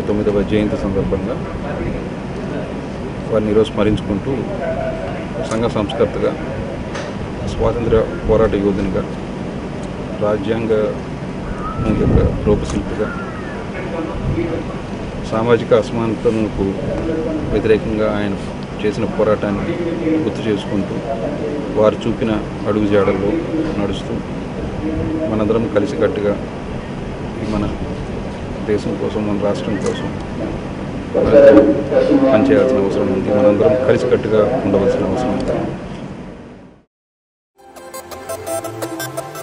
తొమ్మిదవ జయంతి సందర్భంగా వారిని ఈరోజు స్మరించుకుంటూ సంఘ సంస్కర్తగా స్వాతంత్ర పోరాట యోధునిగా రాజ్యాంగ యొక్క రూపశిల్పిగా సామాజిక అసమానతలకు వ్యతిరేకంగా ఆయన చేసిన పోరాటాన్ని గుర్తు చేసుకుంటూ వారు చూపిన అడుగు జాడల్లో నడుస్తూ మనందరం కలిసికట్టుగా ఈ మన దేశం కోసం మన రాష్ట్రం కోసం మనందరం పనిచేయాల్సిన అవసరం ఉంది మనందరం కలిసికట్టుగా ఉండవలసిన అవసరం ఉంది